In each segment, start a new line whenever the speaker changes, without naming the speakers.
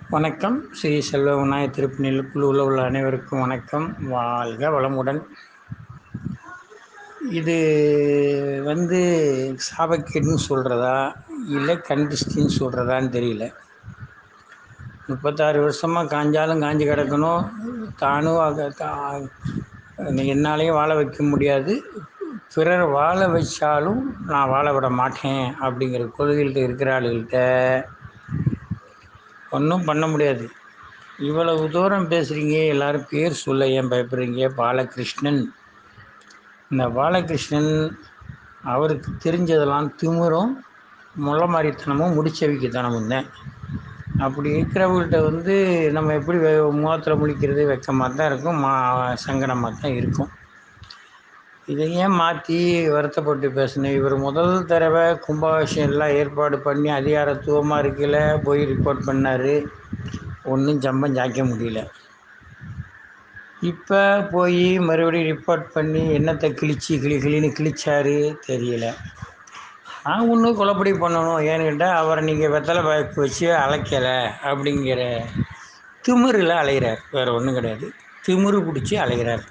வணக்கம் ஸ்ரீ செல்வ விநாயகர் திருப்பணியில் குழுவில் உள்ள அனைவருக்கும் வணக்கம் வாழ்க வளமுடன் இது வந்து சாபக்கேடுன்னு சொல்கிறதா இல்லை கண்டிஸ்டின்னு சொல்கிறதான்னு தெரியல முப்பத்தாறு வருஷமாக காஞ்சாலும் காஞ்சி கிடக்கணும் தானும் அக- தா- என்னாலையும் வாழ வைக்க முடியாது பிறர் வாழ வச்சாலும் நான் வாழ விட மாட்டேன் அப்படிங்கிற கொள்கைகள்கிட்ட இருக்கிற ஆளுகள்கிட்ட ஒன்றும் பண்ண முடியாது இவ்வளவு தூரம் பேசுகிறீங்க எல்லாரும் பேர் சொல்ல ஏன் பயப்படுறீங்க பாலகிருஷ்ணன் இந்த பாலகிருஷ்ணன் அவருக்கு தெரிஞ்சதெல்லாம் திமிரும் முளமாரித்தனமும் முடிச்சவிக்குத்தனமும் தான் அப்படி இருக்கிறவங்கள்ட்ட வந்து நம்ம எப்படி வெ- முகத்துல முழிக்கிறது வெக்கமாக தான் இருக்கும் மா சங்கடமாக தான் இருக்கும் இதை ஏன் மாற்றி வருத்தப்பட்டு பேசணும் இவர் முதல் தடவை கும்பாபிஷேகம் எல்லாம் ஏற்பாடு பண்ணி அதிகாரத்துவமாக இருக்கையில் போய் ரிப்போர்ட் பண்ணார் ஒன்றும் ஜம்பம் ஜாய்க்க முடியல இப்போ போய் மறுபடியும் ரிப்போர்ட் பண்ணி என்னத்தை கிழிச்சு கிளி கிளின்னு கிழிச்சாரு தெரியல நான் ஒன்றும் கொலைப்படி பண்ணணும் ஏன்னு கேட்டால் அவரை நீங்கள் வெத்தலை பாய்ப்பு வச்சு அழைக்கலை அப்படிங்கிற திமிரில் அலைகிறார் வேறு ஒன்றும் கிடையாது திமிரு பிடிச்சி அலைகிறார்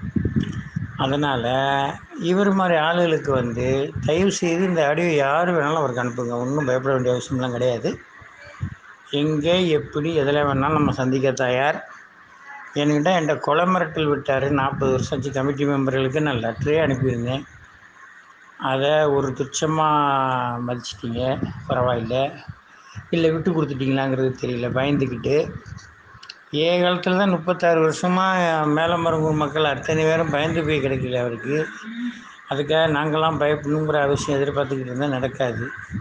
அதனால் இவர் மாதிரி ஆளுகளுக்கு வந்து தயவு செய்து இந்த ஆடியோ யார் வேணாலும் அவருக்கு அனுப்புங்க ஒன்றும் பயப்பட வேண்டிய அவசியம்லாம் கிடையாது எங்கே எப்படி எதில் வேணாலும் நம்ம சந்திக்க தயார் என்கிட்ட என்கிட்ட கொலை மிரட்டல் விட்டார் நாற்பது வருஷம் ஆச்சு கமிட்டி மெம்பர்களுக்கு நான் லெட்டரே அனுப்பியிருந்தேன் அதை ஒரு துச்சமாக மதிச்சிட்டீங்க பரவாயில்ல இல்லை விட்டு கொடுத்துட்டீங்களாங்கிறது தெரியல பயந்துக்கிட்டு ஏ காலத்தில் தான் முப்பத்தாறு வருஷமாக மேலமருங்கூர் மக்கள் அத்தனை பேரும் பயந்து போய் கிடைக்கல அவருக்கு அதுக்காக நாங்களாம் பயப்படணுங்கிற அவசியம் எதிர்பார்த்துக்கிட்டு இருந்தால் நடக்காது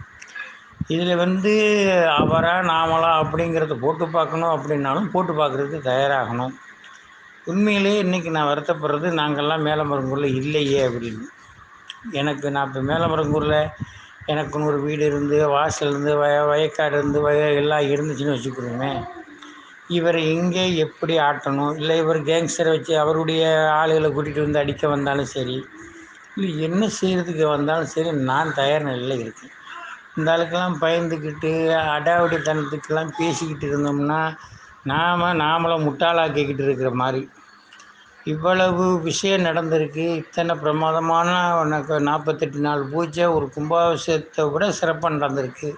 இதில் வந்து அவரா நாமளா அப்படிங்கிறத போட்டு பார்க்கணும் அப்படின்னாலும் போட்டு பார்க்குறதுக்கு தயாராகணும் உண்மையிலேயே இன்றைக்கி நான் வருத்தப்படுறது நாங்கள்லாம் மேலமருங்கூரில் இல்லையே அப்படின்னு எனக்கு நான் இப்போ மேலமரங்கூரில் எனக்குன்னு ஒரு வீடு இருந்து வாசல் இருந்து வய வயக்காடு இருந்து வய எல்லாம் இருந்துச்சுன்னு வச்சுக்கிறோமே இவரை எங்கே எப்படி ஆட்டணும் இல்லை இவர் கேங்ஸ்டரை வச்சு அவருடைய ஆளுகளை கூட்டிகிட்டு வந்து அடிக்க வந்தாலும் சரி இல்லை என்ன செய்கிறதுக்கு வந்தாலும் சரி நான் தயார் நிலையில் இருக்கேன் இந்த ஆளுக்கெல்லாம் பயந்துக்கிட்டு அடாவடித்தனத்துக்கெல்லாம் பேசிக்கிட்டு இருந்தோம்னா நாம் நாமளை முட்டாளாக்கிக்கிட்டு இருக்கிற மாதிரி இவ்வளவு விஷயம் நடந்திருக்கு இத்தனை பிரமாதமான உனக்கு நாற்பத்தெட்டு நாள் பூஜை ஒரு கும்பாபிஷேகத்தை விட சிறப்பாக நடந்திருக்கு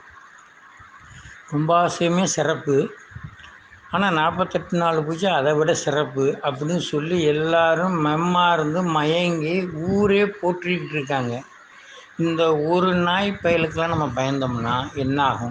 கும்பாபிஷேகமே சிறப்பு ஆனால் நாற்பத்தெட்டு நாள் பூஜை அதை விட சிறப்பு அப்படின்னு சொல்லி எல்லாரும் மெம்மா இருந்து மயங்கி ஊரே போற்றிக்கிட்டு இருக்காங்க இந்த ஒரு நாய் பயலுக்கெல்லாம் நம்ம பயந்தோம்னா என்ன ஆகும்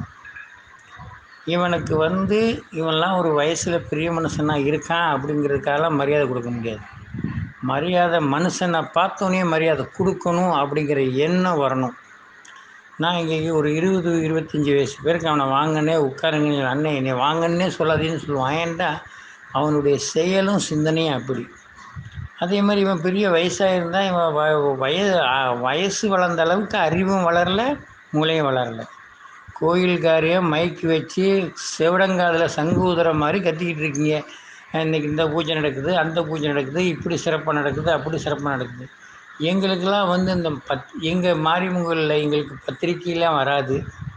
இவனுக்கு வந்து இவன்லாம் ஒரு வயசில் பெரிய மனுஷனாக இருக்கான் அப்படிங்கிறதுக்காக மரியாதை கொடுக்க முடியாது மரியாதை மனுஷனை பார்த்தோன்னே மரியாதை கொடுக்கணும் அப்படிங்கிற எண்ணம் வரணும் நான் இங்கே ஒரு இருபது இருபத்தஞ்சி வயசு பேருக்கு அவனை வாங்கன்னே உட்காருங்க அண்ணன் என்னை வாங்கன்னே சொல்லாதீன்னு சொல்லுவான் ஏன்டா அவனுடைய செயலும் சிந்தனையும் அப்படி அதே மாதிரி இவன் பெரிய வயசாக இருந்தால் இவன் வ வய வயசு வளர்ந்த அளவுக்கு அறிவும் வளரல மூளையும் வளரல கோயில் காரியம் மைக்கு வச்சு செவிடங்காதில் சங்கு ஊதுற மாதிரி கத்திக்கிட்டு இருக்கீங்க இன்றைக்கி இந்த பூஜை நடக்குது அந்த பூஜை நடக்குது இப்படி சிறப்பாக நடக்குது அப்படி சிறப்பாக நடக்குது எங்களுக்கெல்லாம் வந்து இந்த பத் எங்கள் மாரிமுகலில் எங்களுக்கு பத்திரிக்கையெல்லாம் வராது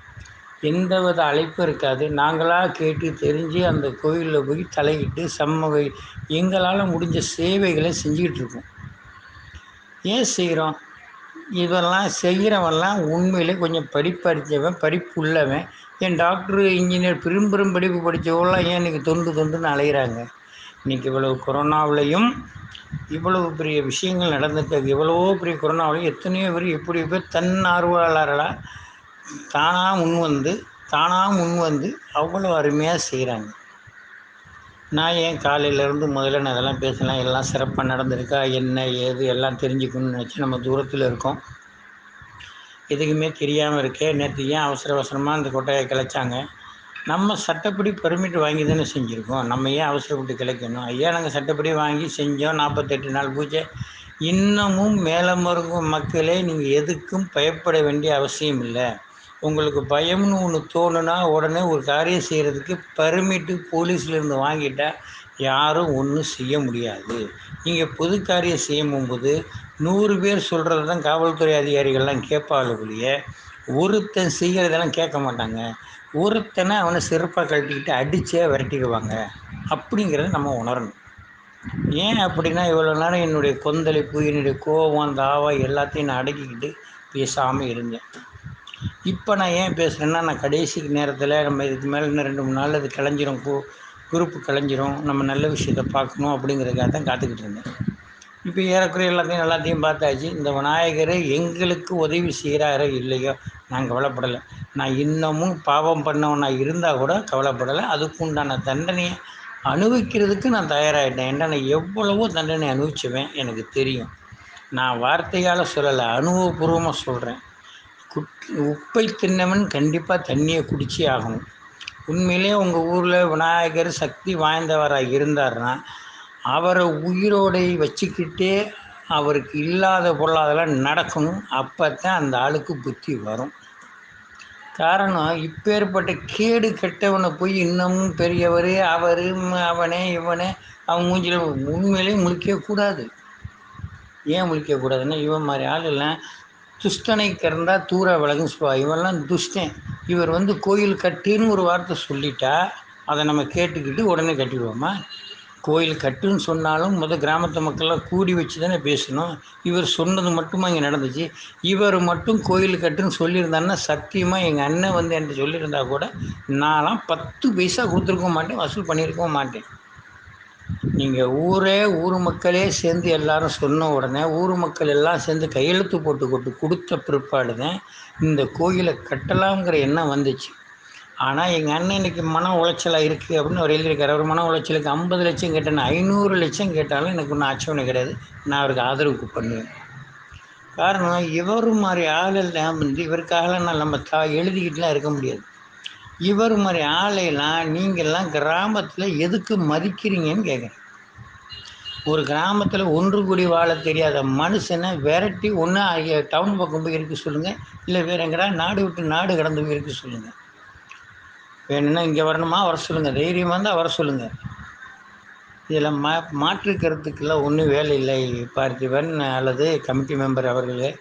எந்த வித அழைப்பும் இருக்காது நாங்களாக கேட்டு தெரிஞ்சு அந்த கோயிலில் போய் தலையிட்டு சம்ம எங்களால் முடிஞ்ச சேவைகளை செஞ்சுக்கிட்டு இருக்கோம் ஏன் செய்கிறோம் இதெல்லாம் செய்கிறவன்லாம் உண்மையிலே கொஞ்சம் படிப்பறிச்சவன் படிப்பு உள்ளவன் என் டாக்டர் இன்ஜினியர் பெரும் பெரும் படிப்பு படித்தவங்களாம் ஏன் இன்றைக்கி தொண்டு தொண்டுன்னு அலைகிறாங்க இன்றைக்கி இவ்வளவு கொரோனாவிலையும் இவ்வளவு பெரிய விஷயங்கள் நடந்துட்டு எவ்வளவோ பெரிய கொரோனாவிலையும் எத்தனையோ பேர் எப்படி பேர் தன்னார்வலர்களாக தானாக முன் வந்து தானாக முன் வந்து அவ்வளோ அருமையாக செய்கிறாங்க நான் ஏன் காலையிலேருந்து முதல்ல நான் இதெல்லாம் பேசலாம் எல்லாம் சிறப்பாக நடந்திருக்கா என்ன ஏது எல்லாம் தெரிஞ்சுக்கணும்னு நினச்சி நம்ம தூரத்தில் இருக்கோம் எதுக்குமே தெரியாமல் இருக்கே நேற்று ஏன் அவசர அவசரமாக அந்த கொட்டையை கிளச்சாங்க நம்ம சட்டப்படி பெர்மிட் வாங்கி தானே செஞ்சுருக்கோம் நம்ம ஏன் அவசரப்பட்டு கிளைக்கணும் ஐயா நாங்கள் சட்டப்படி வாங்கி செஞ்சோம் நாற்பத்தெட்டு நாள் பூஜை இன்னமும் மேலமருங்கும் மக்களே நீங்கள் எதுக்கும் பயப்பட வேண்டிய அவசியம் இல்லை உங்களுக்கு பயம்னு ஒன்று தோணுனா உடனே ஒரு காரியம் செய்கிறதுக்கு பர்மிட்டு போலீஸ்லேருந்து வாங்கிட்டா யாரும் ஒன்றும் செய்ய முடியாது நீங்கள் பொது காரியம் செய்யும் போகும்போது நூறு பேர் சொல்கிறது தான் காவல்துறை அதிகாரிகள்லாம் கேட்பாங்க ஒழிய ஒருத்தன் செய்கிறதெல்லாம் கேட்க மாட்டாங்க ஒருத்தனை அவனை செருப்பாக கழட்டிக்கிட்டு அடிச்சே விரட்டிடுவாங்க அப்படிங்கிறத நம்ம உணரணும் ஏன் அப்படின்னா இவ்வளோ நேரம் என்னுடைய கொந்தளிப்பு என்னுடைய கோபம் தாவம் எல்லாத்தையும் நான் அடக்கிக்கிட்டு பேசாமல் இருந்தேன் இப்போ நான் ஏன் பேசுகிறேன்னா நான் கடைசி நேரத்தில் நம்ம இதுக்கு மேலே இன்னும் ரெண்டு மூணு நாள் அது கிளஞ்சிரும் கு குரூப்பு கிளஞ்சிரும் நம்ம நல்ல விஷயத்தை பார்க்கணும் அப்படிங்கிறதுக்காக தான் காத்துக்கிட்டு இருந்தேன் இப்போ ஏறக்குறைய எல்லாத்தையும் எல்லாத்தையும் பார்த்தாச்சு இந்த விநாயகர் எங்களுக்கு உதவி செய்கிறாரோ இல்லையோ நான் கவலைப்படலை நான் இன்னமும் பாவம் பண்ணவனா இருந்தால் கூட கவலைப்படலை அதுக்கு உண்டான தண்டனையை அனுபவிக்கிறதுக்கு நான் தயாராகிட்டேன் ஏன்னா நான் எவ்வளவோ தண்டனை அனுபவிச்சுவேன் எனக்கு தெரியும் நான் வார்த்தையால் சொல்லலை அனுபவபூர்வமாக சொல்கிறேன் குட் உப்பை தின்னவன் கண்டிப்பாக தண்ணியை குடிச்சே ஆகணும் உண்மையிலே உங்கள் ஊரில் விநாயகர் சக்தி வாய்ந்தவராக இருந்தார்னா அவரை உயிரோடை வச்சுக்கிட்டே அவருக்கு இல்லாத பொருளாதெல்லாம் நடக்கணும் அப்போ தான் அந்த ஆளுக்கு புத்தி வரும் காரணம் இப்பேற்பட்ட கேடு கெட்டவனை போய் இன்னமும் பெரியவர் அவர் அவனே இவனே அவன் மூஞ்சில் உண்மையிலே முழிக்கவே கூடாது ஏன் முழிக்கக்கூடாதுன்னா இவன் மாதிரி ஆள் எல்லாம் துஷ்டனை கறந்தா தூர விலகுன்னு சொல்லுவா இவன்லாம் துஷ்டன் இவர் வந்து கோயில் கட்டுன்னு ஒரு வார்த்தை சொல்லிட்டா அதை நம்ம கேட்டுக்கிட்டு உடனே கட்டிடுவோமா கோயில் கட்டுன்னு சொன்னாலும் முத கிராமத்து மக்கள்லாம் கூடி வச்சு தானே பேசணும் இவர் சொன்னது மட்டுமா இங்கே நடந்துச்சு இவர் மட்டும் கோயில் கட்டுன்னு சொல்லியிருந்தாருன்னா சத்தியமாக எங்கள் அண்ணன் வந்து என்கிட்ட சொல்லியிருந்தா கூட நான்லாம் பத்து பைசா கொடுத்துருக்க மாட்டேன் வசூல் பண்ணியிருக்கவும் மாட்டேன் நீங்கள் ஊரே ஊர் மக்களே சேர்ந்து எல்லாரும் சொன்ன உடனே ஊர் மக்கள் எல்லாம் சேர்ந்து கையெழுத்து போட்டு கொண்டு கொடுத்த பிற்பாடு தான் இந்த கோயிலை கட்டலாம்ங்கிற எண்ணம் வந்துச்சு ஆனால் எங்கள் அண்ணன் இன்னைக்கு மன உளைச்சலாக இருக்குது அப்படின்னு அவர் எழுதியிருக்காரு அவர் மன உளைச்சலுக்கு ஐம்பது லட்சம் கேட்டேன் ஐநூறு லட்சம் கேட்டாலும் எனக்கு ஒன்றும் ஆட்சேபனை கிடையாது நான் அவருக்கு ஆதரவுக்கு பண்ணுவேன் காரணம் இவர் மாதிரி ஆளெல்லாம் வந்து இவருக்காக நான் நம்ம தா எழுதிக்கிட்டுலாம் இருக்க முடியாது இவர் மாதிரி ஆளையெல்லாம் நீங்கள்லாம் கிராமத்தில் எதுக்கு மதிக்கிறீங்கன்னு கேட்குறேன் ஒரு கிராமத்தில் ஒன்று கூடி வாழ தெரியாத மனுஷனை விரட்டி ஒன்று டவுன் பக்கம் போய் இருக்க சொல்லுங்கள் இல்லை வேற எங்கடா நாடு விட்டு நாடு கடந்து போய் இருக்க சொல்லுங்கள் வேணும்னா இங்கே வரணுமா வர சொல்லுங்கள் தைரியமாக இருந்தால் வர சொல்லுங்கள் இதில் மா மாற்று கருத்துக்கெல்லாம் ஒன்றும் வேலை இல்லை பார்த்திபன் அல்லது கமிட்டி மெம்பர் அவர்களே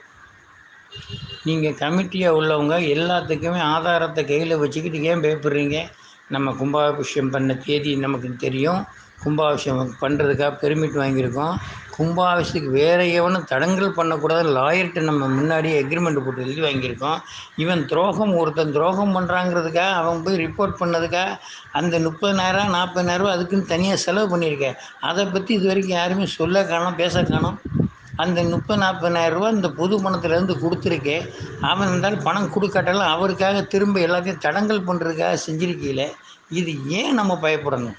நீங்கள் கமிட்டியாக உள்ளவங்க எல்லாத்துக்குமே ஆதாரத்தை கையில் வச்சுக்கிட்டு ஏன் பயப்படுறீங்க நம்ம கும்பாபிஷேகம் பண்ண தேதி நமக்கு தெரியும் கும்பாபிஷேகம் பண்ணுறதுக்காக பெர்மிட் வாங்கியிருக்கோம் கும்பாபிஷேகத்துக்கு வேறு எவனும் தடங்கல் பண்ணக்கூடாது லாயர்கிட்ட நம்ம முன்னாடியே எக்ரிமெண்ட் போட்டு எழுதி வாங்கியிருக்கோம் இவன் துரோகம் ஒருத்தன் துரோகம் பண்ணுறாங்கிறதுக்காக அவன் போய் ரிப்போர்ட் பண்ணதுக்காக அந்த முப்பதாயிரம் நாற்பதாயிரரூவா அதுக்குன்னு தனியாக செலவு பண்ணியிருக்கேன் அதை பற்றி இது வரைக்கும் யாருமே சொல்ல காணோம் பேச காணோம் அந்த முப்பது நாற்பதாயிரம் ரூபா இந்த பொது பணத்துலேருந்து கொடுத்துருக்கேன் அவன் இருந்தாலும் பணம் கொடுக்காட்டாலும் அவருக்காக திரும்ப எல்லாத்தையும் தடங்கல் பண்ணுறதுக்காக செஞ்சிருக்கீங்களே இது ஏன் நம்ம பயப்படணும்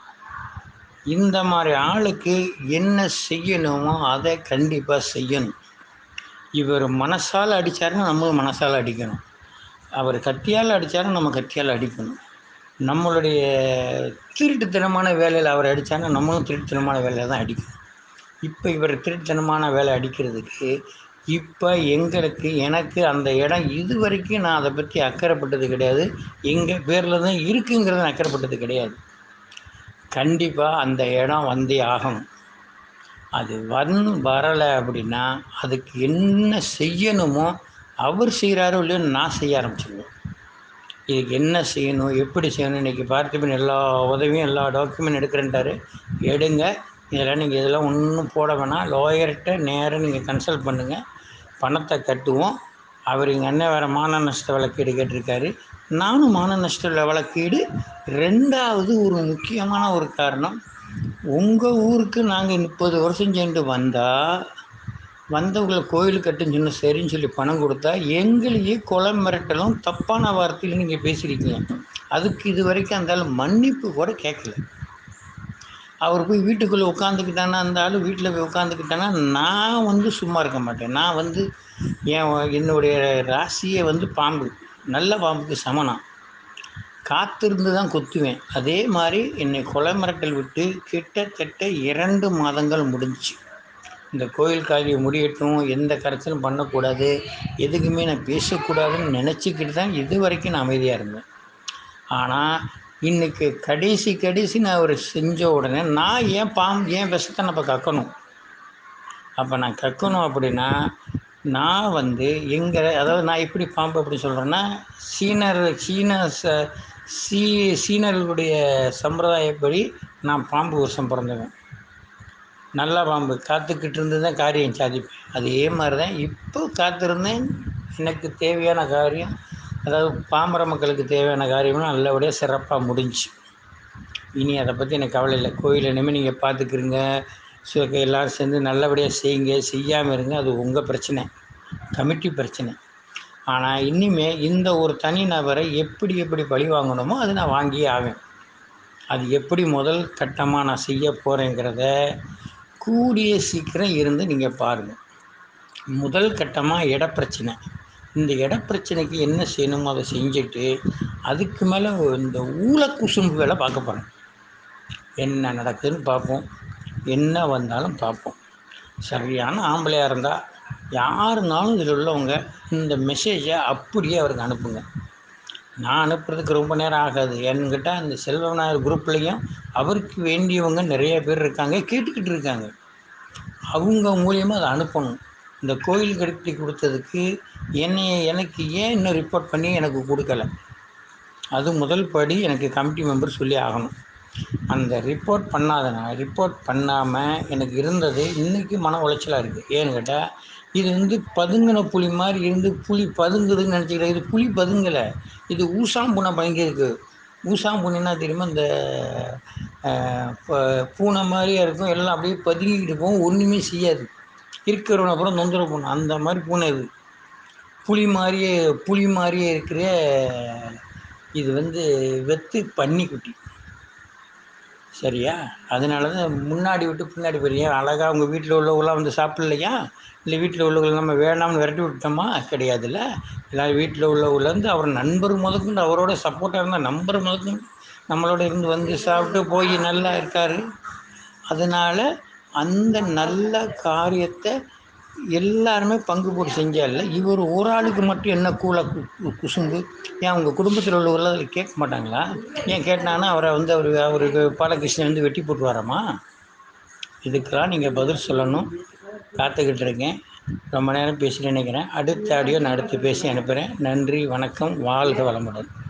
இந்த மாதிரி ஆளுக்கு என்ன செய்யணுமோ அதை கண்டிப்பாக செய்யணும் இவர் மனசால் அடித்தாருன்னா நம்மளும் மனசால் அடிக்கணும் அவர் கத்தியால் அடித்தாருன்னா நம்ம கத்தியால் அடிக்கணும் நம்மளுடைய திருட்டுத்தனமான வேலையில் அவர் அடித்தாருன்னா நம்மளும் திருட்டுத்தனமான வேலையில் தான் அடிக்கணும் இப்போ இவர் திருட்டுத்தனமான வேலை அடிக்கிறதுக்கு இப்போ எங்களுக்கு எனக்கு அந்த இடம் இது வரைக்கும் நான் அதை பற்றி அக்கறைப்பட்டது கிடையாது எங்கள் பேரில் தான் இருக்குங்கிறத நான் அக்கறைப்பட்டது கிடையாது கண்டிப்பாக அந்த இடம் வந்தே ஆகணும் அது வந் வரலை அப்படின்னா அதுக்கு என்ன செய்யணுமோ அவர் செய்கிறாரோ இல்லையோ நான் செய்ய ஆரம்பிச்சிடுவேன் இதுக்கு என்ன செய்யணும் எப்படி செய்யணும் இன்றைக்கி பார்த்திபன் எல்லா உதவியும் எல்லா டாக்குமெண்ட் எடுக்கிறேன்ட்டாரு எடுங்க இதெல்லாம் நீங்கள் இதெல்லாம் ஒன்றும் போட வேணாம் லாயர்கிட்ட நேராக நீங்கள் கன்சல்ட் பண்ணுங்கள் பணத்தை கட்டுவோம் அவர் எங்கள் அண்ணன் வேறு மான நஷ்ட வழக்கீடு கேட்டிருக்காரு நானும் மான நஷ்ட வழக்கீடு ரெண்டாவது ஒரு முக்கியமான ஒரு காரணம் உங்கள் ஊருக்கு நாங்கள் முப்பது வருஷம் சென்று வந்தால் வந்தவங்களை கோயில் கட்டுன்னு சொன்ன சரின்னு சொல்லி பணம் கொடுத்தா எங்களையே கொலை மிரட்டலும் தப்பான வார்த்தையில் நீங்கள் பேசியிருக்கீங்க அதுக்கு இது வரைக்கும் அந்த ஆள் மன்னிப்பு கூட கேட்கல அவர் போய் வீட்டுக்குள்ளே உட்காந்துக்கிட்டானா அந்த ஆள் வீட்டில் போய் உட்காந்துக்கிட்டானா நான் வந்து சும்மா இருக்க மாட்டேன் நான் வந்து என் என்னுடைய ராசியை வந்து பாம்பு நல்ல பாம்புக்கு சமனம் காத்திருந்து தான் கொத்துவேன் அதே மாதிரி என்னை கொலை மிரட்டல் விட்டு கிட்டத்தட்ட இரண்டு மாதங்கள் முடிஞ்சுச்சு இந்த கோயில் காரியை முடியட்டும் எந்த கரைச்சலும் பண்ணக்கூடாது எதுக்குமே நான் பேசக்கூடாதுன்னு நினச்சிக்கிட்டு தான் இது வரைக்கும் நான் அமைதியாக இருந்தேன் ஆனால் இன்றைக்கி கடைசி கடைசி நான் அவர் செஞ்ச உடனே நான் ஏன் பாம்பு ஏன் விஷத்தை நம்ம கக்கணும் அப்போ நான் கக்கணும் அப்படின்னா நான் வந்து எங்கள் அதாவது நான் எப்படி பாம்பு அப்படி சொல்கிறேன்னா சீனர் சீன ச சீ சீனர்களுடைய சம்பிரதாயப்படி நான் பாம்பு வருஷம் பிறந்தவன் நல்ல பாம்பு காத்துக்கிட்டு இருந்து தான் காரியம் சாதிப்பேன் அதே மாதிரி தான் இப்போ காத்திருந்தேன் எனக்கு தேவையான காரியம் அதாவது பாமர மக்களுக்கு தேவையான காரியம்லாம் நல்லபடியாக சிறப்பாக முடிஞ்சு இனி அதை பற்றி எனக்கு கவலை இல்லை கோயில் இனிமேல் நீங்கள் பார்த்துக்கிறங்க ஸோ எல்லோரும் சேர்ந்து நல்லபடியாக செய்யுங்க செய்யாமல் இருங்க அது உங்கள் பிரச்சனை கமிட்டி பிரச்சனை ஆனால் இனிமே இந்த ஒரு தனி நபரை எப்படி எப்படி பழி வாங்கணுமோ அதை நான் வாங்கியே ஆவேன் அது எப்படி முதல் கட்டமாக நான் செய்ய போகிறேங்கிறத கூடிய சீக்கிரம் இருந்து நீங்கள் பாருங்கள் முதல் கட்டமாக இட பிரச்சனை இந்த இட பிரச்சனைக்கு என்ன செய்யணுமோ அதை செஞ்சுட்டு அதுக்கு மேலே இந்த ஊழக்குசும்பு வேலை பார்க்க போகிறேன் என்ன நடக்குதுன்னு பார்ப்போம் என்ன வந்தாலும் பார்ப்போம் சரியான ஆம்பளையாக இருந்தால் யாருனாலும் இதில் உள்ளவங்க இந்த மெசேஜை அப்படியே அவருக்கு அனுப்புங்க நான் அனுப்புறதுக்கு ரொம்ப நேரம் ஆகாது என்கிட்ட அந்த செல்வநாயர் குரூப்லேயும் அவருக்கு வேண்டியவங்க நிறைய பேர் இருக்காங்க கேட்டுக்கிட்டு இருக்காங்க அவங்க மூலியமாக அதை அனுப்பணும் இந்த கோயில் கட்டி கொடுத்ததுக்கு என்னை எனக்கு ஏன் இன்னும் ரிப்போர்ட் பண்ணி எனக்கு கொடுக்கல அது முதல் படி எனக்கு கமிட்டி மெம்பர் சொல்லி ஆகணும் அந்த ரிப்போர்ட் பண்ணாதனா ரிப்போர்ட் பண்ணாமல் எனக்கு இருந்தது இன்றைக்கி மன உளைச்சலாக இருக்குது ஏன்னு கேட்டால் இது வந்து பதுங்கின புலி மாதிரி இருந்து புலி பதுங்குதுன்னு நினச்சிக்கிறேன் இது புலி பதுங்கலை இது ஊசாம்பூனை பதுங்கியிருக்கு ஊசாம்பூனைன்னா தெரியுமா இந்த பூனை மாதிரியே இருக்கும் எல்லாம் அப்படியே பதுங்கிக்கிட்டு போகும் ஒன்றுமே செய்யாது இருக்கிறவனை அப்புறம் தொந்தரவு பண்ணும் அந்த மாதிரி பூனை இது புலி மாதிரியே புலி மாதிரியே இருக்கிற இது வந்து வெத்து பன்னிக்குட்டி சரியா அதனால தான் முன்னாடி விட்டு பின்னாடி போறீங்க அழகாக அவங்க வீட்டில் உள்ளவங்களாம் வந்து சாப்பிட்லையா இல்லை வீட்டில் உள்ளவங்களை நம்ம வேணாம்னு விரட்டி விட்டோமா கிடையாதுல்ல எல்லோரும் வீட்டில் உள்ளவங்கலேருந்து அவர் நண்பர் முதற்கொண்டு அவரோட சப்போர்ட்டாக இருந்தால் நம்பர் முதற்கொண்டு நம்மளோட இருந்து வந்து சாப்பிட்டு போய் நல்லா இருக்கார் அதனால் அந்த நல்ல காரியத்தை எல்லாருமே பங்கு போட்டு செஞ்சால இவர் ஒரு ஆளுக்கு மட்டும் என்ன கூலை குசும்பு ஏன் உங்கள் குடும்பத்தில் உள்ளவர்கள் அதில் கேட்க மாட்டாங்களா ஏன் கேட்டாங்கன்னா அவரை வந்து அவர் அவருக்கு பாலகிருஷ்ணன் வந்து வெட்டி போட்டு வரோமா இதுக்கெல்லாம் நீங்கள் பதில் சொல்லணும் காத்துக்கிட்டு இருக்கேன் ரொம்ப நேரம் பேசிட்டு நினைக்கிறேன் அடுத்த ஆடியோ நான் அடுத்து பேசி அனுப்புகிறேன் நன்றி வணக்கம் வாழ்க வளமுடன்